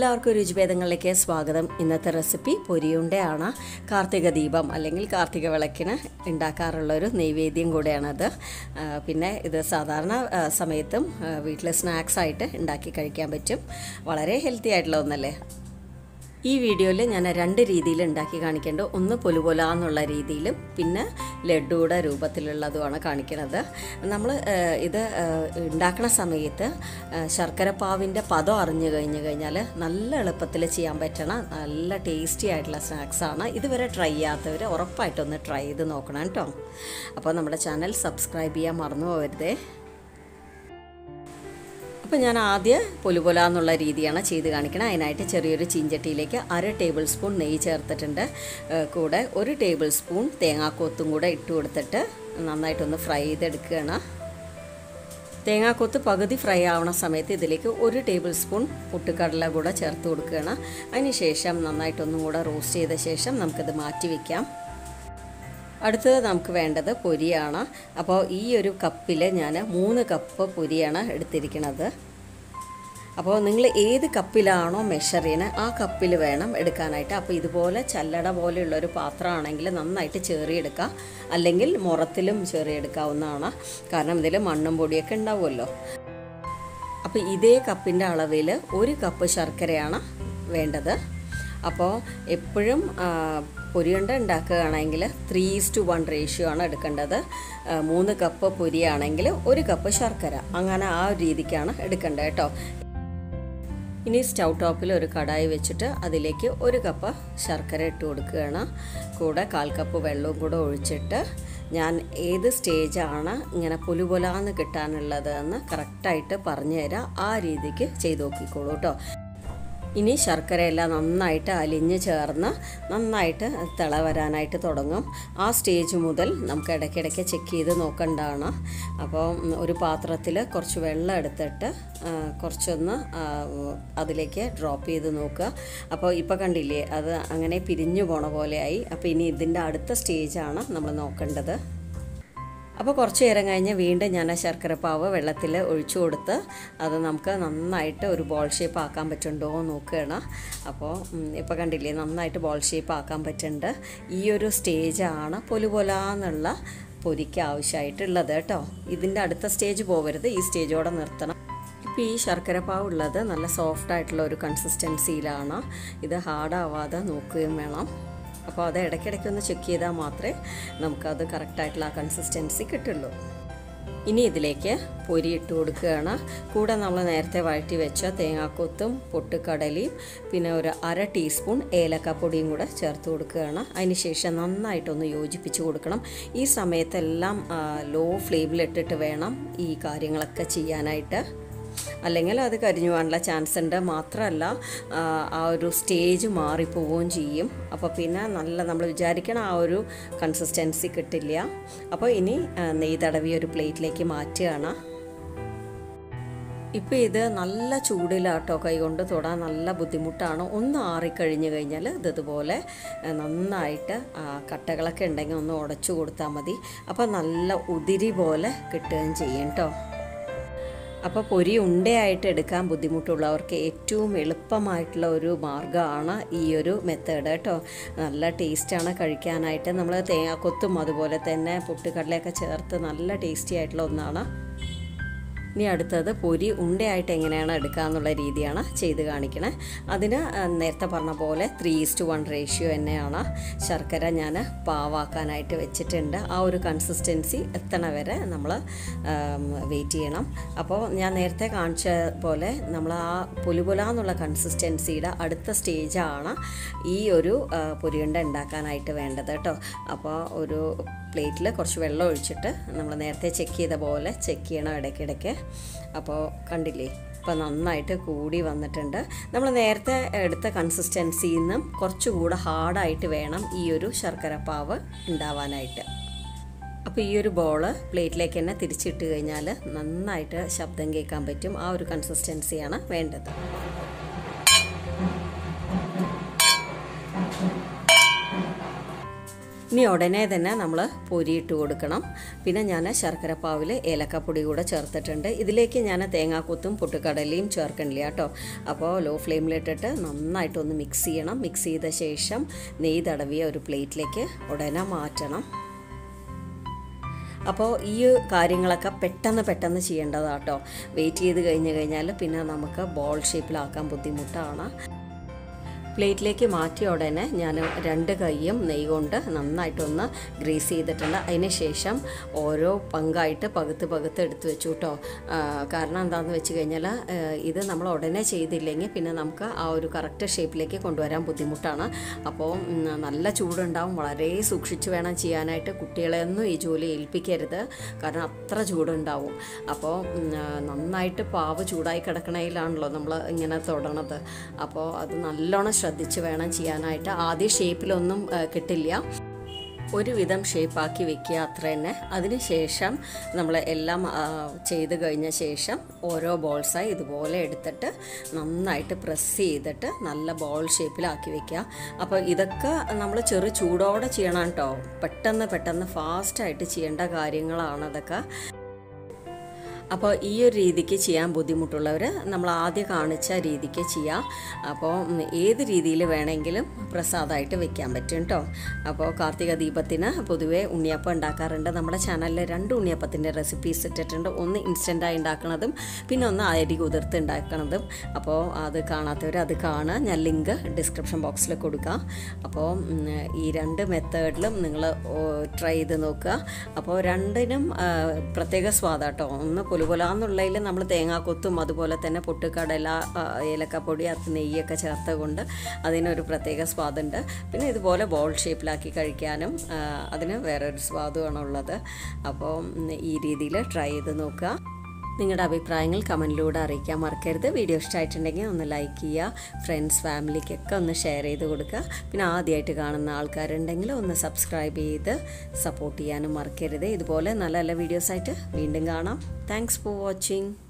എല്ലാവർക്കും രുചിഭേദങ്ങളിലേക്ക് സ്വാഗതം ഇന്നത്തെ റെസിപ്പി പൊരിയുണ്ടയാണ് കാർത്തിക ദീപം അല്ലെങ്കിൽ കാർത്തിക വിളക്കിന് ഉണ്ടാക്കാറുള്ള ഒരു നൈവേദ്യം കൂടെയാണത് ആ, പിന്നെ ഇത് സാധാരണ ആ, സമയത്തും വീട്ടിൽ സ്നാക്സ് ആയിട്ട് ഉണ്ടാക്കി കഴിക്കാൻ പറ്റും വളരെ ഹെൽത്തി ആയിട്ടുള്ള ഒന്നല്ലേ ഈ വീഡിയോയിൽ ഞാൻ രണ്ട് രീതിയിൽ ഉണ്ടാക്കി കാണിക്കേണ്ടത് ഒന്ന് പൊലുപൊല എന്നുള്ള രീതിയിലും പിന്നെ ലഡ്ഡുയുടെ രൂപത്തിലുള്ളതുമാണ് കാണിക്കുന്നത് നമ്മൾ ഇത് ഉണ്ടാക്കുന്ന സമയത്ത് ശർക്കരപ്പാവിൻ്റെ പദം അറിഞ്ഞു കഴിഞ്ഞു കഴിഞ്ഞാൽ നല്ല എളുപ്പത്തിൽ ചെയ്യാൻ പറ്റണ നല്ല ടേസ്റ്റി ആയിട്ടുള്ള സ്നാക്സാണ് ഇതുവരെ ട്രൈ ചെയ്യാത്തവർ ഉറപ്പായിട്ടൊന്ന് ട്രൈ ചെയ്ത് നോക്കണം കേട്ടോ അപ്പോൾ നമ്മുടെ ചാനൽ സബ്സ്ക്രൈബ് ചെയ്യാൻ മറന്നു പോകരുതേ അപ്പോൾ ഞാൻ ആദ്യം പൊലുപൊല എന്നുള്ള രീതിയാണ് ചെയ്ത് കാണിക്കണം അതിനായിട്ട് ചെറിയൊരു ചീഞ്ചട്ടിയിലേക്ക് അര ടേബിൾ സ്പൂൺ നെയ്യ് ചേർത്തിട്ടുണ്ട് ഏഹ് കൂടെ ഒരു ടേബിൾ സ്പൂൺ തേങ്ങാക്കൊത്തും കൂടെ ഇട്ട് കൊടുത്തിട്ട് നന്നായിട്ടൊന്ന് ഫ്രൈ ചെയ്തെടുക്കുകയാണ് തേങ്ങാക്കൊത്ത് പകുതി ഫ്രൈ ആവണ സമയത്ത് ഇതിലേക്ക് ഒരു ടേബിൾ സ്പൂൺ പൊട്ടുകടല കൂടെ ചേർത്ത് കൊടുക്കുകയാണ് അതിന് ശേഷം നന്നായിട്ടൊന്നും കൂടെ റോസ്റ്റ് ചെയ്ത ശേഷം നമുക്കിത് മാറ്റി വയ്ക്കാം അടുത്തത് നമുക്ക് വേണ്ടത് പൊരിയാണ് അപ്പോൾ ഈ ഒരു കപ്പിൽ ഞാൻ മൂന്ന് കപ്പ് പൊരിയാണ് എടുത്തിരിക്കുന്നത് അപ്പോൾ നിങ്ങൾ ഏത് കപ്പിലാണോ മെഷർ ചെയ്യുന്നത് ആ കപ്പിൽ വേണം എടുക്കാനായിട്ട് അപ്പോൾ ഇതുപോലെ ചല്ലട പോലെയുള്ള ഒരു പാത്രമാണെങ്കിൽ നന്നായിട്ട് ചേറിയെടുക്കുക അല്ലെങ്കിൽ മുറത്തിലും ചേറിയെടുക്കാവുന്നതാണ് കാരണം ഇതിൽ മണ്ണും പൊടിയൊക്കെ ഉണ്ടാവുമല്ലോ അപ്പോൾ ഇതേ കപ്പിൻ്റെ അളവിൽ ഒരു കപ്പ് ശർക്കരയാണ് വേണ്ടത് അപ്പോൾ എപ്പോഴും പൊരിയുണ്ട ഉണ്ടാക്കുകയാണെങ്കിൽ ത്രീ ടു വൺ റേഷ്യോ ആണ് എടുക്കേണ്ടത് ആ, മൂന്ന് കപ്പ് പൊരിയാണെങ്കിൽ ഒരു കപ്പ് ശർക്കര അങ്ങനെ ആ ഒരു രീതിക്കാണ് എടുക്കേണ്ടത് കേട്ടോ ഇനി സ്റ്റൗ ടോപ്പിൽ ഒരു കടായി വെച്ചിട്ട് അതിലേക്ക് ഒരു കപ്പ് ശർക്കര ഇട്ട് കൊടുക്കുകയാണ് കൂടെ കാൽ കപ്പ് വെള്ളവും കൂടെ ഒഴിച്ചിട്ട് ഞാൻ ഏത് സ്റ്റേജാണ് ഇങ്ങനെ പുലുപൊലാന്ന് കിട്ടാനുള്ളത് എന്ന് കറക്റ്റായിട്ട് പറഞ്ഞു തരാം ആ രീതിക്ക് ചെയ്ത് നോക്കിക്കോളൂ കേട്ടോ ഇനി ശർക്കരയെല്ലാം നന്നായിട്ട് അലിഞ്ഞ് ചേർന്ന് നന്നായിട്ട് തിള വരാനായിട്ട് തുടങ്ങും ആ സ്റ്റേജ് മുതൽ നമുക്ക് ഇടയ്ക്കിടയ്ക്ക് ചെക്ക് ചെയ്ത് നോക്കേണ്ടതാണ് അപ്പോൾ ഉം, ഒരു പാത്രത്തിൽ കുറച്ച് വെള്ളം എടുത്തിട്ട് ആ, കുറച്ചൊന്ന് ആ, അതിലേക്ക് ഡ്രോപ്പ് ചെയ്ത് നോക്കുക അപ്പോൾ ഇപ്പോൾ കണ്ടില്ലേ അത് അങ്ങനെ പിരിഞ്ഞു പോണ പോലെയായി അപ്പോൾ ഇനി ഇതിൻ്റെ അടുത്ത സ്റ്റേജാണ് നമ്മൾ നോക്കേണ്ടത് അപ്പോൾ കുറച്ച് നേരം കഴിഞ്ഞ് വീണ്ടും ഞാൻ ആ ശർക്കരപ്പാവ് വെള്ളത്തിൽ ഒഴിച്ചു കൊടുത്ത് അത് നമുക്ക് നന്നായിട്ട് ഒരു ബോൾ ഷേപ്പ് ആക്കാൻ പറ്റുന്നുണ്ടോ എന്ന് നോക്കുകയാണ് അപ്പോൾ ഇപ്പോൾ കണ്ടില്ലേ നന്നായിട്ട് ബോൾ ഷേപ്പ് ആക്കാൻ പറ്റുന്നുണ്ട് ഈ ഒരു സ്റ്റേജാണ് പൊലുപൊലാന്നുള്ള പൊരിക്ക് ആവശ്യമായിട്ടുള്ളത് കേട്ടോ ഇതിൻ്റെ അടുത്ത സ്റ്റേജ് പോകരുത് ഈ സ്റ്റേജോടെ നിർത്തണം ഇപ്പോൾ ഈ ശർക്കരപ്പാവ് ഉള്ളത് നല്ല സോഫ്റ്റ് ആയിട്ടുള്ള ഒരു കൺസിസ്റ്റൻസിയിലാണ് ഇത് ഹാർഡാവാതെ നോക്കുകയും വേണം അപ്പോൾ അത് ഇടയ്ക്കിടയ്ക്ക് ഒന്ന് ചെക്ക് ചെയ്താൽ മാത്രമേ നമുക്കത് കറക്റ്റായിട്ടുള്ള ആ കൺസിസ്റ്റൻസി കിട്ടുള്ളൂ ഇനി ഇതിലേക്ക് പൊരി ഇട്ട് കൊടുക്കുകയാണ് കൂടെ നമ്മൾ നേരത്തെ വഴറ്റി വെച്ച തേങ്ങാക്കൊത്തും പൊട്ടുകടലയും പിന്നെ ഒരു അര ടീസ്പൂൺ ഏലക്കപ്പൊടിയും കൂടെ ചേർത്ത് കൊടുക്കുകയാണ് അതിന് ശേഷം നന്നായിട്ടൊന്ന് യോജിപ്പിച്ച് കൊടുക്കണം ഈ സമയത്തെല്ലാം ലോ ഫ്ലെയിമിലിട്ടിട്ട് വേണം ഈ കാര്യങ്ങളൊക്കെ ചെയ്യാനായിട്ട് അല്ലെങ്കിൽ അത് കരിഞ്ഞു പോകാനുള്ള ചാൻസ് ഉണ്ട് മാത്രമല്ല ആ, ആ ഒരു സ്റ്റേജ് മാറിപ്പോവുകയും ചെയ്യും അപ്പോൾ പിന്നെ നല്ല നമ്മൾ വിചാരിക്കണ ആ ഒരു കൺസിസ്റ്റൻസി കിട്ടില്ല അപ്പോൾ ഇനി ആ, നെയ്യ് തടവി ഒരു പ്ലേറ്റിലേക്ക് മാറ്റുകയാണ് ഇപ്പോൾ ഇത് നല്ല ചൂടിലാട്ടോ കൈകൊണ്ട് തൊടാൻ നല്ല ബുദ്ധിമുട്ടാണ് ഒന്ന് ആറിക്കഴിഞ്ഞ് കഴിഞ്ഞാൽ ഇത് ഇതുപോലെ ആ, നന്നായിട്ട് ആ, കട്ടകളൊക്കെ ഉണ്ടെങ്കിൽ ഒന്ന് ഉടച്ചു കൊടുത്താൽ മതി അപ്പോൾ നല്ല ഉതിരി പോലെ കിട്ടുകയും ചെയ്യും കേട്ടോ അപ്പോൾ പൊരി ഉണ്ടയായിട്ട് എടുക്കാൻ ബുദ്ധിമുട്ടുള്ളവർക്ക് ഏറ്റവും എളുപ്പമായിട്ടുള്ള ഒരു മാർഗ്ഗമാണ് ഈ ഒരു മെത്തേഡ് കേട്ടോ നല്ല ടേസ്റ്റാണ് കഴിക്കാനായിട്ട് നമ്മൾ തേങ്ങാക്കൊത്തും അതുപോലെ തന്നെ പൊട്ടുകടലയൊക്കെ ചേർത്ത് നല്ല ടേസ്റ്റി ആയിട്ടുള്ള ഒന്നാണ് ഇനി അടുത്തത് പൊരി ഉണ്ടയായിട്ട് എങ്ങനെയാണ് എടുക്കുക എന്നുള്ള രീതിയാണ് ചെയ്ത് കാണിക്കണേ അതിന് ആ, നേരത്തെ പറഞ്ഞ പോലെ ത്രീ ഈസ്റ്റ് വൺ റേഷ്യോ തന്നെയാണ് ശർക്കര ഞാൻ പാവാക്കാനായിട്ട് വെച്ചിട്ടുണ്ട് ആ ഒരു കൺസിസ്റ്റൻസി എത്തണ വരെ നമ്മൾ വെയിറ്റ് ചെയ്യണം അപ്പോൾ ഞാൻ നേരത്തെ കാണിച്ച പോലെ നമ്മൾ ആ പുലുപുല എന്നുള്ള കൺസിസ്റ്റൻസിയുടെ അടുത്ത സ്റ്റേജാണ് ഈ ഒരു ആ, പൊരിയുണ്ട ഉണ്ടാക്കാനായിട്ട് വേണ്ടത് കേട്ടോ അപ്പോൾ ഒരു പ്ലേറ്റിൽ കുറച്ച് വെള്ളം ഒഴിച്ചിട്ട് നമ്മൾ നേരത്തെ ചെക്ക് ചെയ്ത പോലെ ചെക്ക് ചെയ്യണം ഇടയ്ക്കിടയ്ക്ക് അപ്പോൾ കണ്ടില്ലേ ഇപ്പോൾ നന്നായിട്ട് കൂടി വന്നിട്ടുണ്ട് നമ്മൾ നേരത്തെ എടുത്ത കൺസിസ്റ്റൻസിയിൽ നിന്നും കുറച്ചുകൂടെ ഹാർഡായിട്ട് വേണം ഈ ഒരു ശർക്കരപ്പാവ് ഉണ്ടാവാനായിട്ട് അപ്പോൾ ഈ ഒരു ബോള് പ്ലേറ്റിലേക്ക് തന്നെ തിരിച്ചിട്ട് കഴിഞ്ഞാൽ നന്നായിട്ട് ശബ്ദം കേൾക്കാൻ പറ്റും ആ ഒരു കൺസിസ്റ്റൻസിയാണ് വേണ്ടത് ഇനി ഉടനെ തന്നെ നമ്മൾ പൊരിയിട്ട് കൊടുക്കണം പിന്നെ ഞാൻ ശർക്കരപ്പാവിൽ ഏലക്കപ്പൊടി കൂടെ ചേർത്തിട്ടുണ്ട് ഇതിലേക്ക് ഞാൻ തേങ്ങാക്കൊത്തും പൊട്ടുകടലയും ചേർക്കണില്ല കേട്ടോ അപ്പോൾ ലോ ഫ്ലെയിമിലിട്ടിട്ട് നന്നായിട്ടൊന്ന് മിക്സ് ചെയ്യണം മിക്സ് ചെയ്ത ശേഷം നെയ്യ് തടവിയ ഒരു പ്ലേറ്റിലേക്ക് ഉടനെ മാറ്റണം അപ്പോൾ ഈ കാര്യങ്ങളൊക്കെ പെട്ടെന്ന് പെട്ടെന്ന് ചെയ്യേണ്ടതാട്ടോ വെയിറ്റ് ചെയ്ത് കഴിഞ്ഞ് കഴിഞ്ഞാൽ പിന്നെ നമുക്ക് ബോൾ ഷേപ്പിലാക്കാൻ ബുദ്ധിമുട്ടാണ് പ്ലേറ്റിലേക്ക് മാറ്റിയ ഉടനെ ഞാൻ രണ്ട് കൈയും നെയ്യ് കൊണ്ട് നന്നായിട്ടൊന്ന് ഗ്രീസ് ചെയ്തിട്ടുണ്ട് അതിന് ശേഷം ഓരോ പങ്കായിട്ട് പകുത്ത് പകുത്ത് എടുത്ത് വെച്ചു കേട്ടോ കാരണം എന്താണെന്ന് വെച്ച് കഴിഞ്ഞാൽ ഇത് നമ്മൾ ഉടനെ ചെയ്തില്ലെങ്കിൽ പിന്നെ നമുക്ക് ആ ഒരു കറക്റ്റ് ഷേപ്പിലേക്ക് കൊണ്ടുവരാൻ ബുദ്ധിമുട്ടാണ് അപ്പോൾ നല്ല ചൂടുണ്ടാവും വളരെ സൂക്ഷിച്ച് വേണം ചെയ്യാനായിട്ട് കുട്ടികളെയൊന്നും ഈ ജോലി ഏൽപ്പിക്കരുത് കാരണം അത്ര ചൂടുണ്ടാവും അപ്പോൾ നന്നായിട്ട് പാവ് ചൂടായി കിടക്കണയിലാണല്ലോ നമ്മൾ ഇങ്ങനെ തൊടണത് അപ്പോൾ അത് നല്ലോണം ശ്രദ്ധിച്ച് വേണം ചെയ്യാനായിട്ട് ആദ്യ ഷേപ്പിലൊന്നും കിട്ടില്ല ഒരുവിധം ഷേപ്പാക്കി വെക്കുക അത്ര തന്നെ അതിനുശേഷം നമ്മൾ എല്ലാം ചെയ്ത് കഴിഞ്ഞ ശേഷം ഓരോ ബോൾസായി ഇതുപോലെ എടുത്തിട്ട് നന്നായിട്ട് പ്രസ് ചെയ്തിട്ട് നല്ല ബോൾ ഷേപ്പിലാക്കി വെക്കുക അപ്പോൾ ഇതൊക്കെ നമ്മൾ ചെറു ചൂടോടെ ചെയ്യണം കേട്ടോ പെട്ടെന്ന് പെട്ടെന്ന് ഫാസ്റ്റായിട്ട് ചെയ്യേണ്ട കാര്യങ്ങളാണ് അതൊക്കെ അപ്പോൾ ഈ ഒരു രീതിക്ക് ചെയ്യാൻ ബുദ്ധിമുട്ടുള്ളവർ നമ്മൾ ആദ്യം കാണിച്ച രീതിക്ക് ചെയ്യാം അപ്പോൾ ഏത് രീതിയിൽ വേണമെങ്കിലും പ്രസാദമായിട്ട് വെക്കാൻ പറ്റും കേട്ടോ അപ്പോൾ കാർത്തിക ദീപത്തിന് പൊതുവേ ഉണ്ണിയപ്പം ഉണ്ടാക്കാറുണ്ട് നമ്മുടെ ചാനലിൽ രണ്ട് ഉണ്ണിയപ്പത്തിൻ്റെ റെസിപ്പീസ് ഇട്ടിട്ടുണ്ട് ഒന്ന് ഇൻസ്റ്റൻ്റായി ഉണ്ടാക്കുന്നതും പിന്നെ ഒന്ന് അരി കുതിർത്ത് ഉണ്ടാക്കുന്നതും അപ്പോൾ അത് കാണാത്തവർ അത് കാണുക ഞാൻ ലിങ്ക് ഡിസ്ക്രിപ്ഷൻ ബോക്സിൽ കൊടുക്കാം അപ്പോൾ ഈ രണ്ട് മെത്തേഡിലും നിങ്ങൾ ട്രൈ ചെയ്ത് നോക്കുക അപ്പോൾ രണ്ടിനും പ്രത്യേക സ്വാദാട്ടോ ഒന്ന് പുലുപുലാന്നുള്ളതിൽ നമ്മൾ തേങ്ങാക്കൊത്തും അതുപോലെ തന്നെ പൊട്ടുകടല ഏലക്കപ്പൊടി അത് നെയ്യൊക്കെ ചേർത്ത് കൊണ്ട് അതിനൊരു പ്രത്യേക സ്വാദുണ്ട് പിന്നെ ഇതുപോലെ ബോൾ ഷേപ്പിലാക്കി കഴിക്കാനും അതിന് വേറൊരു സ്വാദുമാണുള്ളത് അപ്പോൾ ഈ രീതിയിൽ ട്രൈ ചെയ്ത് നോക്കുക നിങ്ങളുടെ അഭിപ്രായങ്ങൾ കമൻറ്റിലൂടെ അറിയിക്കാൻ മറക്കരുത് വീഡിയോ ഇഷ്ടമായിട്ടുണ്ടെങ്കിൽ ഒന്ന് ലൈക്ക് ചെയ്യുക ഫ്രണ്ട്സ് ഫാമിലിക്കൊക്കെ ഒന്ന് ഷെയർ ചെയ്ത് കൊടുക്കുക പിന്നെ ആദ്യമായിട്ട് കാണുന്ന ആൾക്കാരുണ്ടെങ്കിൽ ഒന്ന് സബ്സ്ക്രൈബ് ചെയ്ത് സപ്പോർട്ട് ചെയ്യാനും മറക്കരുത് ഇതുപോലെ നല്ല നല്ല വീഡിയോസായിട്ട് വീണ്ടും കാണാം താങ്ക്സ് ഫോർ വാച്ചിങ്